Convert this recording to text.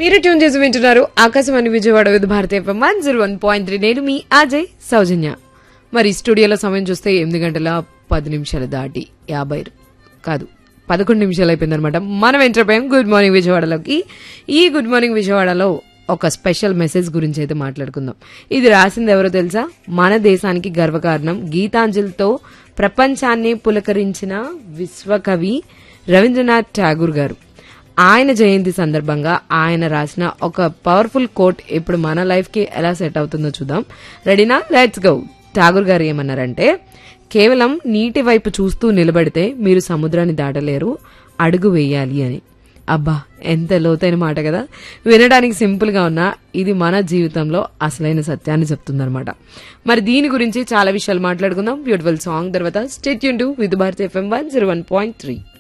మీరు ట్యూన్ చేసి వింటున్నారు Akashvani Vijayawada with Bharatiya FM one zero one point three నేను మీ అజయ్ సౌజన్య మరి స్టూడియోలో సమయం చూస్తే ఎనిమిది గంటల పది నిమిషాలు దాటి యాభై కాదు పదకొండు నిమిషాలు అయిపోయిందనమాట మనం ఎంటర్ అయ్యాం గుడ్ మార్నింగ్ విజయవాడలోకి ఈ గుడ్ మార్నింగ్ విజయవాడలో ఒక స్పెషల్ మెసేజ్ గురించి అయితే మాట్లాడుకుందాం ఇది రాసింది ఎవరో తెలుసా మన దేశానికి గర్వకారణం గీతాంజలితో ప్రపంచాన్ని పులకరించిన విశ్వకవి రవీంద్రనాథ్ ఠాగూర్ గారు ఆయన జయంతి సందర్భంగా ఆయన రాసిన ఒక పవర్ఫుల్ కోట్ ఇప్పుడు మన లైఫ్ కి ఎలా సెట్ అవుతుందో చూద్దాం రెడీనా లెట్స్ గో ఠాగూర్ గారు ఏమన్నారంటే కేవలం నీటి వైపు చూస్తూ నిలబడితే మీరు సముద్రాన్ని దాటలేరు అడుగు వేయాలి అని అబ్బా ఎంత లోతైన మాట కదా వినడానికి సింపుల్ గా ఉన్నా ఇది మన జీవితంలో అసలైన సత్యాన్ని చెప్తుందన్నమాట మరి దీని గురించి చాలా విషయాలు మాట్లాడుకుందాం బ్యూటిఫుల్ సాంగ్ తర్వాత స్టేట్ యూన్ to Vividh Bharati F M one zero one point three